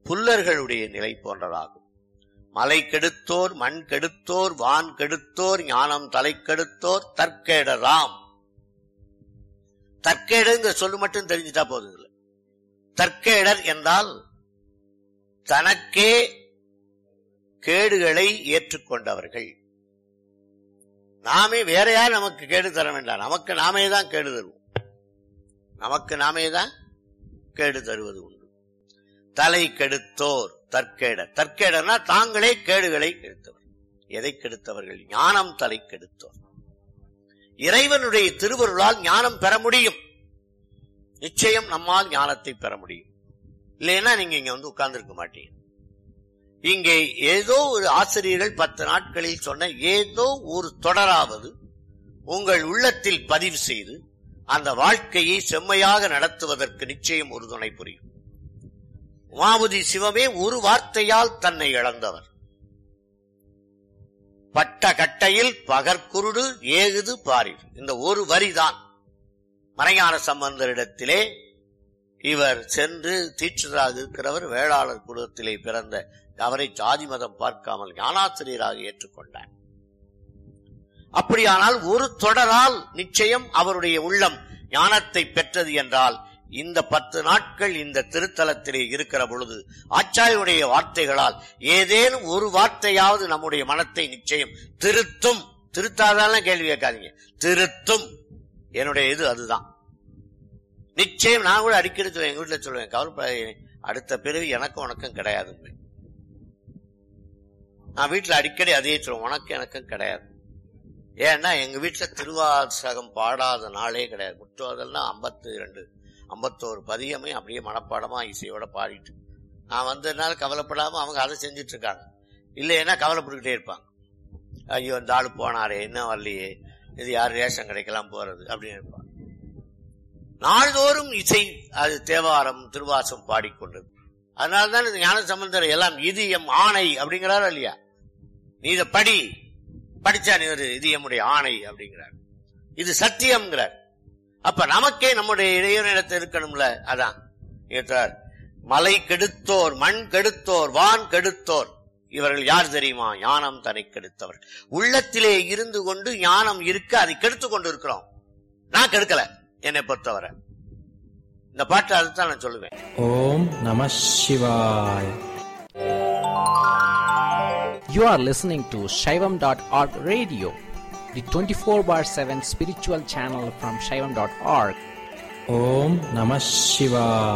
புல்லர்களுடைய நிலை போன்றதாகும் மலை கெடுத்தோர் மண் கெடுத்தோர் வான் கெடுத்தோர் ஞானம் தலை கெடுத்தோர் தற்கேடராம் தற்கேடுங்கிற சொல்லு மட்டும் தெரிஞ்சுட்டா போதும் இதுல தற்கேடர் என்றால் தனக்கே கேடுகளை ஏற்றுக்கொண்டவர்கள் நாமே வேற யார் நமக்கு கேடு தர வேண்டாம் நமக்கு நாமே தான் கேடு தருவோம் நமக்கு நாமே தான் கேடு தருவது உண்டு தலை கெடுத்தோர் தற்கேடர் தற்கேடர்னா தாங்களே கேடுகளை கெடுத்தவர் எதை கெடுத்தவர்கள் ஞானம் தலை கெடுத்தோர் இறைவனுடைய திருவருளால் ஞானம் பெற முடியும் நிச்சயம் நம்மால் ஞானத்தை பெற முடியும் இல்லைன்னா நீங்க இங்க வந்து உட்கார்ந்துருக்க மாட்டீங்க இங்கே ஏதோ ஒரு ஆசிரியர்கள் பத்து நாட்களில் சொன்ன ஏதோ ஒரு தொடராவது உங்கள் உள்ளத்தில் பதிவு செய்து அந்த வாழ்க்கையை செம்மையாக நடத்துவதற்கு நிச்சயம் ஒரு துணை புரியும் உமாபதி சிவமே ஒரு வார்த்தையால் தன்னை இழந்தவர் பட்ட கட்டையில் பகற்குருடு ஏகுது பாரில் இந்த ஒரு வரிதான் மறைஞான சம்பந்தரிடத்திலே இவர் சென்று தீட்சிதராக இருக்கிறவர் வேளாளர் குலத்திலே பிறந்த அவரை ஜாதி மதம் பார்க்காமல் ஞானாசிரியராக ஏற்றுக்கொண்டார் அப்படியானால் ஒரு தொடரால் நிச்சயம் அவருடைய உள்ளம் ஞானத்தை பெற்றது என்றால் இந்த பத்து நாட்கள் இந்த திருத்தலத்திலே இருக்கிற பொழுது ஆச்சாரியுடைய வார்த்தைகளால் ஏதேனும் ஒரு வார்த்தையாவது நம்முடைய மனத்தை நிச்சயம் திருத்தும் திருத்தாதான் கேள்வி கேட்காதீங்க திருத்தும் என்னுடைய இது அதுதான் நிச்சயம் நான் கூட அடிக்கடி சொல்லுவேன் எங்க வீட்டுல சொல்லுவேன் கவலைப்படாதீங்க அடுத்த பிறவி எனக்கும் உனக்கும் கிடையாது நான் வீட்டுல அடிக்கடி அதே சொல்லுவேன் உனக்கு எனக்கும் கிடையாது ஏன்னா எங்க வீட்டுல திருவாசகம் பாடாத நாளே கிடையாது முற்றுவதெல்லாம் ஐம்பத்தி ரெண்டு ஐம்பத்தோரு பதியமே அப்படியே மனப்பாடமா இசையோட பாடிட்டு நான் வந்ததுனால கவலைப்படாம அவங்க அதை செஞ்சுட்டு இருக்காங்க இல்லைன்னா கவலைப்பட்டுக்கிட்டே இருப்பாங்க ஐயோ இந்த ஆளு போனாரே என்ன வரலையே இது யார் ரேஷன் கிடைக்கலாம் போறது அப்படின்னு இருப்பாங்க நாள்தோறும் இசை அது தேவாரம் திருவாசம் பாடிக்கொண்டது அதனால்தான் இந்த ஞான சம்பந்தர் எல்லாம் இது எம் ஆணை அப்படிங்கிறாரா இல்லையா நீ இதை படி படிச்சா நீ ஒரு இது எம்முடைய ஆணை அப்படிங்கிறார் இது சத்தியம்ங்கிறார் அப்ப நமக்கே நம்முடைய இறைவனிடத்தில் இருக்கணும்ல அதான் கேட்டார் மலை கெடுத்தோர் மண் கெடுத்தோர் வான் கெடுத்தோர் இவர்கள் யார் தெரியுமா ஞானம் தன்னை கெடுத்தவர் உள்ளத்திலே இருந்து கொண்டு ஞானம் இருக்க அதை கெடுத்து கொண்டு இருக்கிறோம் நான் கெடுக்கல என்னை பொறுத்தவரை இந்த பாட்டு அதுதான் நான் சொல்லுவேன் ஓம் நம சிவாய் You are listening to Shaivam.org radio, the 24 bar 7 spiritual channel from Shaivam.org. ஓம் நம சிவாய்